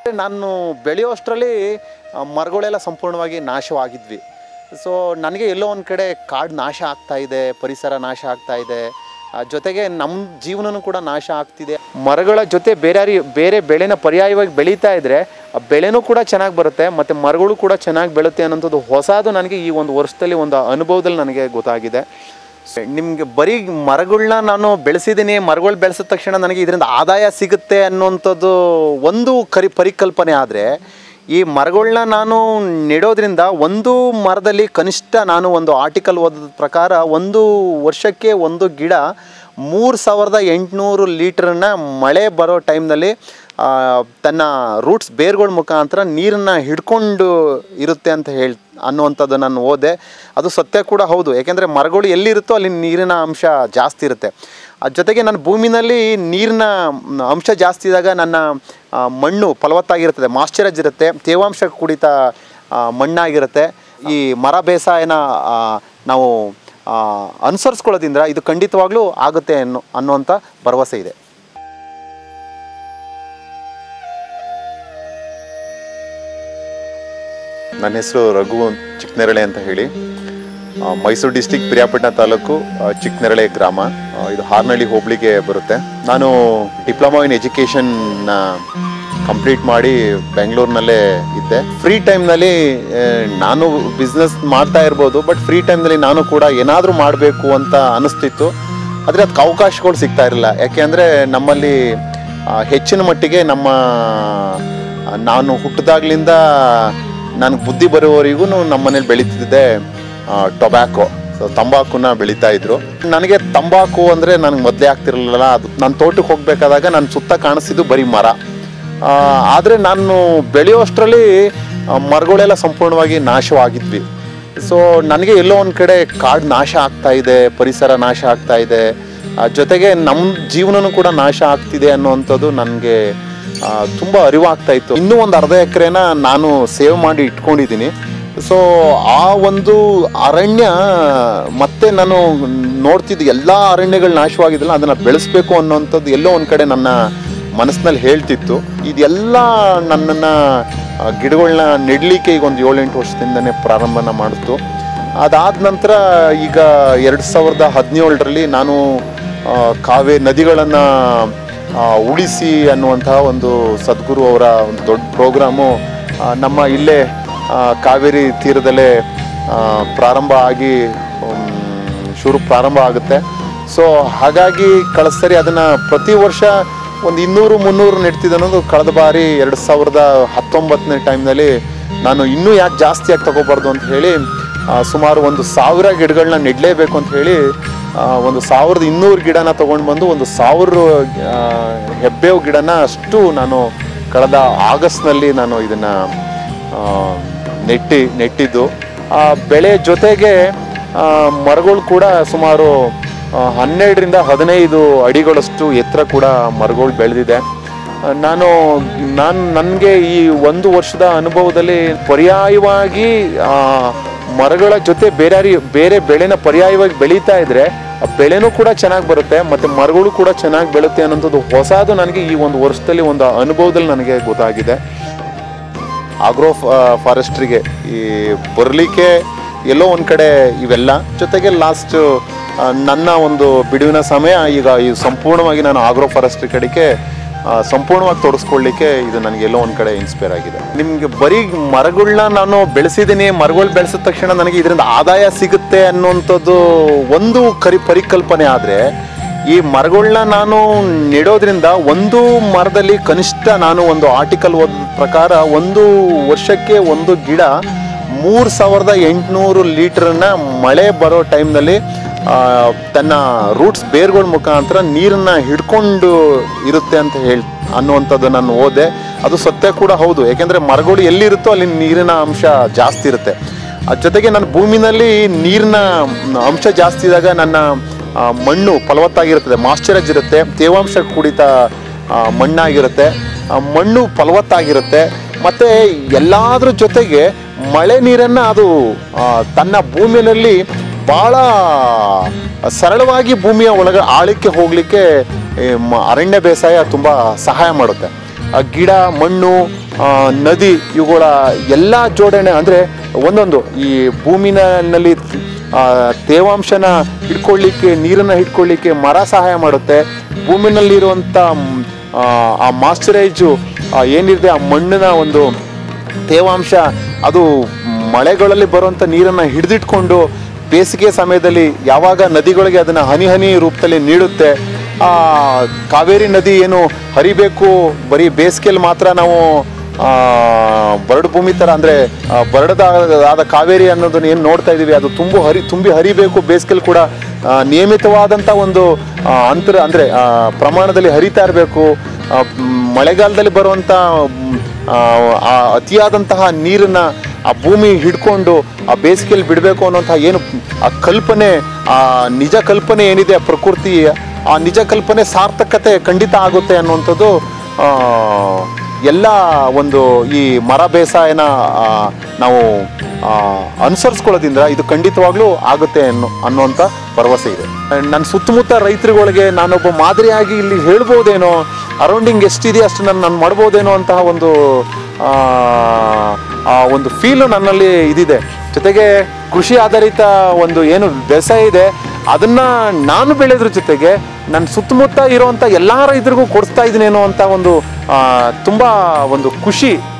ನಾನು ಬೆಳೆಯೋಷ್ಟರಲ್ಲಿ ಆ, ಮರಗಳೆಲ್ಲ ಸಂಪೂರ್ಣವಾಗಿ ನಾಶವಾಗಿದ್ವಿ ಸೊ ನನಗೆ ಎಲ್ಲೋ ಒಂದು ಕಡೆ ಕಾಡು ನಾಶ ಆಗ್ತಾ ಇದೆ ಪರಿಸರ ನಾಶ ಆಗ್ತಾ ಇದೆ ಆ, ಜೊತೆಗೆ ನಮ್ಮ ಜೀವನನೂ ಕೂಡ ನಾಶ ಆಗ್ತಿದೆ ಮರಗಳ ಜೊತೆ ಬೇರೆ ಬೇರೆ ಬೆಳೆನ ಪರ್ಯಾಯವಾಗಿ ಬೆಳೀತಾ ಇದ್ದರೆ ಆ ಬೆಳೆನೂ ಕೂಡ ಚೆನ್ನಾಗಿ ಬರುತ್ತೆ ಮತ್ತು ಮರಗಳು ಕೂಡ ಚೆನ್ನಾಗಿ ಬೆಳುತ್ತೆ ಅನ್ನೋಂಥದ್ದು ಹೊಸದು ನನಗೆ ಈ ಒಂದು ವರ್ಷದಲ್ಲಿ ಒಂದು ಅನುಭವದಲ್ಲಿ ನನಗೆ ಗೊತ್ತಾಗಿದೆ ನಿಮಗೆ ಬರೀ ಮರಗಳನ್ನ ನಾನು ಬೆಳೆಸಿದ್ದೀನಿ ಮರಗಳು ಬೆಳೆಸಿದ ತಕ್ಷಣ ನನಗೆ ಇದರಿಂದ ಆದಾಯ ಸಿಗುತ್ತೆ ಅನ್ನುವಂಥದ್ದು ಒಂದು ಕರಿ ಪರಿಕಲ್ಪನೆ ಆದರೆ ಈ ಮರಗಳನ್ನ ನಾನು ನೆಡೋದ್ರಿಂದ ಒಂದು ಮರದಲ್ಲಿ ಕನಿಷ್ಠ ನಾನು ಒಂದು ಆರ್ಟಿಕಲ್ ಓದಿದ ಪ್ರಕಾರ ಒಂದು ವರ್ಷಕ್ಕೆ ಒಂದು ಗಿಡ ಮೂರು ಸಾವಿರದ ಎಂಟುನೂರು ಲೀಟ್ರನ್ನ ಮಳೆ ಬರೋ ಟೈಮ್ನಲ್ಲಿ ತನ್ನ ರೂಟ್ಸ್ ಬೇರ್ಗಳ ಮುಖಾಂತರ ನೀರನ್ನು ಹಿಡ್ಕೊಂಡು ಇರುತ್ತೆ ಅಂತ ಹೇಳಿ ಅನ್ನುವಂಥದ್ದು ನಾನು ಓದೆ ಅದು ಸತ್ಯ ಕೂಡ ಹೌದು ಯಾಕೆಂದರೆ ಮರಗಳು ಎಲ್ಲಿರುತ್ತೋ ಅಲ್ಲಿ ನೀರಿನ ಅಂಶ ಜಾಸ್ತಿ ಇರುತ್ತೆ ಅದ್ರ ಜೊತೆಗೆ ನನ್ನ ಭೂಮಿನಲ್ಲಿ ನೀರಿನ ಮ್, ಅಂಶ ಜಾಸ್ತಿ ಇದ್ದಾಗ ನನ್ನ ಆ, ಮಣ್ಣು ಫಲವತ್ತಾಗಿರ್ತದೆ ಮಾಶ್ಚರೈಸ್ ಇರುತ್ತೆ ತೇವಾಂಶ ಕುಡಿತ ಆ, ಮಣ್ಣಾಗಿರುತ್ತೆ ಈ ಮರ ಬೇಸಾಯನ ಆ, ನಾವು ಆ, ಅನುಸರಿಸ್ಕೊಳ್ಳೋದ್ರಿಂದ ಇದು ಖಂಡಿತವಾಗ್ಲೂ ಆಗುತ್ತೆ ಅನ್ನೋ ಅನ್ನುವಂಥ ಭರವಸೆ ಇದೆ ನನ್ನ ಹೆಸರು ರಘು ಚಿಕ್ಕನೆರಳೆ ಅಂತ ಹೇಳಿ ಆ, ಮೈಸೂರು ಡಿಸ್ಟಿಕ್ ಪಿರಿಯಾಪಟ್ಟಣ ತಾಲೂಕು ಆ, ಚಿಕ್ಕನೆರಳೆ ಗ್ರಾಮ ಆ, ಇದು ಹಾರ್ನಳ್ಳಿ ಹೋಬಳಿಗೆ ಬರುತ್ತೆ ನಾನು ಡಿಪ್ಲೊಮಾ ಇನ್ ಎಜುಕೇಷನ್ನ ಕಂಪ್ಲೀಟ್ ಮಾಡಿ ಬೆಂಗಳೂರಿನಲ್ಲೇ ಇದ್ದೆ ಫ್ರೀ ಟೈಮ್ನಲ್ಲಿ ನಾನು ಬಿಸ್ನೆಸ್ ಮಾಡ್ತಾ ಇರ್ಬೋದು ಬಟ್ ಫ್ರೀ ಟೈಮ್ನಲ್ಲಿ ನಾನು ಕೂಡ ಏನಾದರೂ ಮಾಡಬೇಕು ಅಂತ ಅನಿಸ್ತಿತ್ತು ಆದರೆ ಅದಕ್ಕೆ ಅವಕಾಶಗಳು ಸಿಗ್ತಾ ಇರಲಿಲ್ಲ ಯಾಕೆಂದರೆ ನಮ್ಮಲ್ಲಿ ಆ, ಹೆಚ್ಚಿನ ಮಟ್ಟಿಗೆ ನಮ್ಮ ಆ, ನಾನು ಹುಟ್ಟಿದಾಗ್ಲಿಂದ ನನಗೆ ಬುದ್ಧಿ ಬರುವವರೆಗೂ ನಮ್ಮ ಮನೇಲಿ ಬೆಳೀತಿದ್ದೆ ಟೊಬ್ಯಾಕೊ ಸೊ ತಂಬಾಕುನ ಬೆಳೀತಾ ಇದ್ರು ನನಗೆ ತಂಬಾಕು ಅಂದರೆ ನನಗೆ ಮೊದಲೇ ಆಗ್ತಿರಲಿಲ್ಲ ಅದು ನನ್ನ ತೋಟಕ್ಕೆ ಹೋಗಬೇಕಾದಾಗ ನನ್ನ ಸುತ್ತ ಕಾಣಿಸ್ತಿದ್ದು ಬರೀ ಮರ ಆದರೆ ನಾನು ಬೆಳೆಯೋಷ್ಟರಲ್ಲಿ ಆ, ಮರಗಳೆಲ್ಲ ಸಂಪೂರ್ಣವಾಗಿ ನಾಶವಾಗಿದ್ವಿ ಸೊ ನನಗೆ ಎಲ್ಲೋ ಒಂದು ಕಡೆ ಕಾಡು ನಾಶ ಆಗ್ತಾ ಇದೆ ಪರಿಸರ ನಾಶ ಆಗ್ತಾ ಇದೆ ಆ, ಜೊತೆಗೆ ನಮ್ಮ ಜೀವನನೂ ಕೂಡ ನಾಶ ಆಗ್ತಿದೆ ಅನ್ನುವಂಥದ್ದು ನನಗೆ ತುಂಬ ಅರಿವಾಗ್ತಾ ಇತ್ತು ಇನ್ನೂ ಒಂದು ಅರ್ಧ ಎಕರೆನ ನಾನು ಸೇವ್ ಮಾಡಿ ಇಟ್ಕೊಂಡಿದ್ದೀನಿ ಸೊ ಆ ಒಂದು ಅರಣ್ಯ ಮತ್ತೆ ನಾನು ನೋಡ್ತಿದ್ದ ಎಲ್ಲ ಅರಣ್ಯಗಳು ನಾಶವಾಗಿದ್ದಲ್ಲ ಅದನ್ನು ಬೆಳೆಸ್ಬೇಕು ಅನ್ನೋಂಥದ್ದು ಎಲ್ಲೋ ಒಂದು ಕಡೆ ನನ್ನ ಮನಸ್ಸಿನಲ್ಲಿ ಹೇಳ್ತಿತ್ತು ಇದೆಲ್ಲ ನನ್ನನ್ನು ಗಿಡಗಳನ್ನ ನೆಡಲಿಕ್ಕೆ ಈಗ ಒಂದು ಏಳೆಂಟು ವರ್ಷದಿಂದನೇ ಪ್ರಾರಂಭನ ಮಾಡಿತು ಅದಾದ ನಂತರ ಈಗ ಎರಡು ಸಾವಿರದ ಹದಿನೇಳರಲ್ಲಿ ನಾನು ಆ, ಕಾವೇ ನದಿಗಳನ್ನು ಉಳಿಸಿ ಅನ್ನುವಂತಹ ಒಂದು ಸದ್ಗುರು ಅವರ ಒಂದು ದೊಡ್ಡ ಪ್ರೋಗ್ರಾಮು ಆ, ನಮ್ಮ ಇಲ್ಲೇ ಆ, ಕಾವೇರಿ ತೀರದಲ್ಲೇ ಆ, ಪ್ರಾರಂಭ ಆಗಿ ಉಮ್, ಶುರು ಪ್ರಾರಂಭ ಆಗುತ್ತೆ ಸೊ ಹಾಗಾಗಿ ಕಳೆದ ಸರಿ ಅದನ್ನು ಪ್ರತಿ ವರ್ಷ ಒಂದು ಇನ್ನೂರು ಮುನ್ನೂರು ನೆಡ್ತಿದ್ದೆ ಅನ್ನೋದು ಕಳೆದ ಬಾರಿ ಎರಡು ಸಾವಿರದ ಹತ್ತೊಂಬತ್ತನೇ ಟೈಮ್ನಲ್ಲಿ ನಾನು ಇನ್ನೂ ಯಾಕೆ ಜಾಸ್ತಿ ಆಗಿ ತಗೋಬಾರ್ದು ಅಂತ ಹೇಳಿ ಆ, ಸುಮಾರು ಒಂದು ಸಾವಿರ ಗಿಡಗಳನ್ನ ನೆಡಲೇಬೇಕು ಅಂತ ಹೇಳಿ ಆ, ಒಂದು ಸಾವಿರದ ಇನ್ನೂರು ಗಿಡನ ತೊಗೊಂಡು ಬಂದು ಒಂದು ಸಾವಿರ ಆ, ಹೆಬ್ಬೇವು ಗಿಡನ ಅಷ್ಟು ನಾನು ಕಳೆದ ಆಗಸ್ಟ್ನಲ್ಲಿ ನಾನು ಇದನ್ನು ನೆಟ್ಟಿ ನೆಟ್ಟಿದ್ದು ಆ ಬೆಳೆ ಜೊತೆಗೆ ಆ, ಮರಗಳು ಕೂಡ ಸುಮಾರು ಆ, ಹನ್ನೆರಡರಿಂದ ಹದಿನೈದು ಅಡಿಗಳಷ್ಟು ಎತ್ತರ ಕೂಡ ಮರಗಳು ಬೆಳೆದಿದೆ ಆ, ನಾನು ನಾನು ನನಗೆ ಈ ಒಂದು ವರ್ಷದ ಅನುಭವದಲ್ಲಿ ಪರ್ಯಾಯವಾಗಿ ಆ, ಮರಗಳ ಜೊತೆ ಬೇರೆ ಬೇರೆ ಬೆಳೆನ ಪರ್ಯಾಯವಾಗಿ ಬೆಳೀತಾ ಇದ್ರೆ ಆ ಬೆಳೆನೂ ಕೂಡ ಚೆನ್ನಾಗಿ ಬರುತ್ತೆ ಮತ್ತು ಮರಗಳು ಕೂಡ ಚೆನ್ನಾಗಿ ಬೆಳುತ್ತೆ ಅನ್ನೋಂಥದ್ದು ಹೊಸದು ನನಗೆ ಈ ಒಂದು ವರ್ಷದಲ್ಲಿ ಒಂದು ಅನುಭವದಲ್ಲಿ ನನಗೆ ಗೊತ್ತಾಗಿದೆ ಆಗ್ರೋ ಫಾರೆಸ್ಟ್ರಿಗೆ ಈ ಬರಲಿಕ್ಕೆ ಎಲ್ಲೋ ಒಂದು ಕಡೆ ಇವೆಲ್ಲ ಜೊತೆಗೆ ಲಾಸ್ಟ್ ನನ್ನ ಒಂದು ಬಿಡುವಿನ ಸಮಯ ಈಗ ಈ ಸಂಪೂರ್ಣವಾಗಿ ನಾನು ಆಗ್ರೋ ಫಾರೆಸ್ಟ್ರಿ ಕಡೆಗೆ ಆ, ಸಂಪೂರ್ಣವಾಗಿ ತೊಡಸ್ಕೊಳ್ಳಿಕ್ಕೆ ಇದು ನನಗೆ ಎಲ್ಲೋ ಒಂದು ಕಡೆ ಇನ್ಸ್ಪೈರ್ ಆಗಿದೆ ನಿಮಗೆ ಬರೀ ಮರಗಳನ್ನ ನಾನು ಬೆಳೆಸಿದ್ದೀನಿ ಮರಗಳು ಬೆಳೆಸಿದ ತಕ್ಷಣ ನನಗೆ ಇದರಿಂದ ಆದಾಯ ಸಿಗುತ್ತೆ ಅನ್ನುವಂಥದ್ದು ಒಂದು ಕರಿ ಪರಿಕಲ್ಪನೆ ಆದರೆ ಈ ಮರಗಳನ್ನ ನಾನು ನೆಡೋದ್ರಿಂದ ಒಂದು ಮರದಲ್ಲಿ ಕನಿಷ್ಠ ನಾನು ಒಂದು ಆರ್ಟಿಕಲ್ ಓದಿದ ಪ್ರಕಾರ ಒಂದು ವರ್ಷಕ್ಕೆ ಒಂದು ಗಿಡ ಮೂರು ಸಾವಿರದ ಎಂಟುನೂರು ಲೀಟ್ರನ್ನ ಮಳೆ ಬರೋ ಟೈಮ್ನಲ್ಲಿ ತನ್ನ ರೂಟ್ಸ್ ಬೇರ್ಗಳ ಮುಖಾಂತರ ನೀರನ್ನ ಹಿಡ್ಕೊಂಡು ಇರುತ್ತೆ ಅಂತ ಹೇಳಿ ಅನ್ನುವಂಥದ್ದು ನಾನು ಓದೆ ಅದು ಸತ್ಯ ಕೂಡ ಹೌದು ಯಾಕೆಂದರೆ ಮರಗಳು ಎಲ್ಲಿರುತ್ತೋ ಅಲ್ಲಿ ನೀರಿನ ಅಂಶ ಜಾಸ್ತಿ ಇರುತ್ತೆ ಅದ್ರ ಜೊತೆಗೆ ನನ್ನ ಭೂಮಿನಲ್ಲಿ ನೀರಿನ ಅಂಶ ಜಾಸ್ತಿ ಇದ್ದಾಗ ನನ್ನ ಆ, ಮಣ್ಣು ಫಲವತ್ತಾಗಿರುತ್ತದೆ ಮಾಶ್ಚರೈಸ್ ಇರುತ್ತೆ ತೇವಾಂಶ ಕುಡಿತ ಆ, ಮಣ್ಣಾಗಿರುತ್ತೆ ಆ, ಮಣ್ಣು ಫಲವತ್ತಾಗಿರುತ್ತೆ ಮತ್ತು ಎಲ್ಲದ್ರ ಜೊತೆಗೆ ಮಳೆ ನೀರನ್ನು ಅದು ಆ, ತನ್ನ ಭೂಮಿಯಲ್ಲಿ ಭಾಳ ಸರಳವಾಗಿ ಭೂಮಿಯ ಒಳಗೆ ಆಳಕ್ಕೆ ಹೋಗಲಿಕ್ಕೆ ಅರಣ್ಯ ಬೇಸಾಯ ತುಂಬ ಸಹಾಯ ಮಾಡುತ್ತೆ ಆ ಗಿಡ ಮಣ್ಣು ಆ, ನದಿ ಇವುಗಳ ಎಲ್ಲ ಜೋಡಣೆ ಅಂದರೆ ಒಂದೊಂದು ಈ ಭೂಮಿನಲ್ಲಿ ಆ, ತೇವಾಂಶನ ಹಿಡ್ಕೊಳ್ಳಿಕ್ಕೆ ನೀರನ್ನು ಹಿಡ್ಕೊಳ್ಳಿಕ್ಕೆ ಮರ ಸಹಾಯ ಮಾಡುತ್ತೆ ಭೂಮಿನಲ್ಲಿರುವಂಥ ಮ್, ಆ, ಆ ಮಾಸ್ಚರೈಜು ಏನಿದೆ ಆ ಮಣ್ಣಿನ ಒಂದು ತೇವಾಂಶ ಅದು ಮಳೆಗಳಲ್ಲಿ ಬರುವಂಥ ನೀರನ್ನು ಹಿಡಿದಿಟ್ಕೊಂಡು ಬೇಸಿಗೆ ಸಮಯದಲ್ಲಿ ಯಾವಾಗ ನದಿಗಳಿಗೆ ಅದನ್ನು ಹನಿ ಹನಿ ರೂಪದಲ್ಲಿ ನೀಡುತ್ತೆ ಆ ಕಾವೇರಿ ನದಿ ಏನು ಹರಿಬೇಕು ಬರೀ ಬೇಸಿಗೆಯಲ್ಲಿ ಮಾತ್ರ ನಾವು ಆ, ಬರಡು ಭೂಮಿ ಥರ ಅಂದರೆ ಬರಡದಾದ ಕಾವೇರಿ ಅನ್ನೋದನ್ನ ಏನು ನೋಡ್ತಾ ಇದ್ದೀವಿ ಅದು ತುಂಬು ಹರಿ ತುಂಬಿ ಹರಿಬೇಕು ಬೇಸಿಗೆಯಲ್ಲಿ ಕೂಡ ಆ, ನಿಯಮಿತವಾದಂಥ ಒಂದು ಆ, ಅಂತರ ಅಂದರೆ ಪ್ರಮಾಣದಲ್ಲಿ ಹರಿತಾ ಇರಬೇಕು ಮಳೆಗಾಲದಲ್ಲಿ ಬರುವಂಥ ಮ್, ಆ, ಆ ಅತಿಯಾದಂತಹ ನೀರನ್ನ ಆ ಭೂಮಿ ಹಿಡ್ಕೊಂಡು ಆ ಬೇಸಿಗೆಯಲ್ಲಿ ಬಿಡಬೇಕು ಅನ್ನೋಂತಹ ಏನು ಆ ಕಲ್ಪನೆ ಆ ನಿಜ ಕಲ್ಪನೆ ಏನಿದೆ ಆ ಪ್ರಕೃತಿ ಆ ನಿಜ ಕಲ್ಪನೆ ಸಾರ್ಥಕತೆ ಖಂಡಿತ ಆಗುತ್ತೆ ಅನ್ನುವಂಥದ್ದು ಆ, ಎಲ್ಲ ಒಂದು ಈ ಮರ ಬೇಸಾಯನ ಆ, ನಾವು ಆ, ಅನುಸರಿಸ್ಕೊಳ್ಳೋದ್ರಿಂದ ಇದು ಖಂಡಿತವಾಗ್ಲೂ ಆಗುತ್ತೆ ಅನ್ನೋ ಅನ್ನುವಂಥ ಭರವಸೆ ಇದೆ ನನ್ನ ಸುತ್ತಮುತ್ತ ರೈತರುಗಳಿಗೆ ನಾನೊಬ್ಬ ಮಾದರಿಯಾಗಿ ಇಲ್ಲಿ ಹೇಳ್ಬೋದೇನೋ ಅರೌಂಡಿಂಗ್ ಎಷ್ಟಿದೆ ಅಷ್ಟು ನಾನು ನಾನು ಮಾಡ್ಬೋದೇನೋ ಅಂತಹ ಒಂದು ಆ, ಆ ಒಂದು ಫೀಲು ನನ್ನಲ್ಲಿ ಇದಿದೆ ಜೊತೆಗೆ ಕೃಷಿ ಆಧಾರಿತ ಒಂದು ಏನು ವ್ಯವಸಾಯ ಇದೆ ಅದನ್ನ ನಾನು ಬೆಳೆದ್ರ ಜೊತೆಗೆ ನನ್ನ ಸುತ್ತಮುತ್ತ ಇರುವಂಥ ಎಲ್ಲ ರೈತರಿಗೂ ಕೊಡಿಸ್ತಾ ಇದ್ದೀನೇನೋ ಅಂತ ಒಂದು ಆ, ತುಂಬ ಒಂದು ಖುಷಿ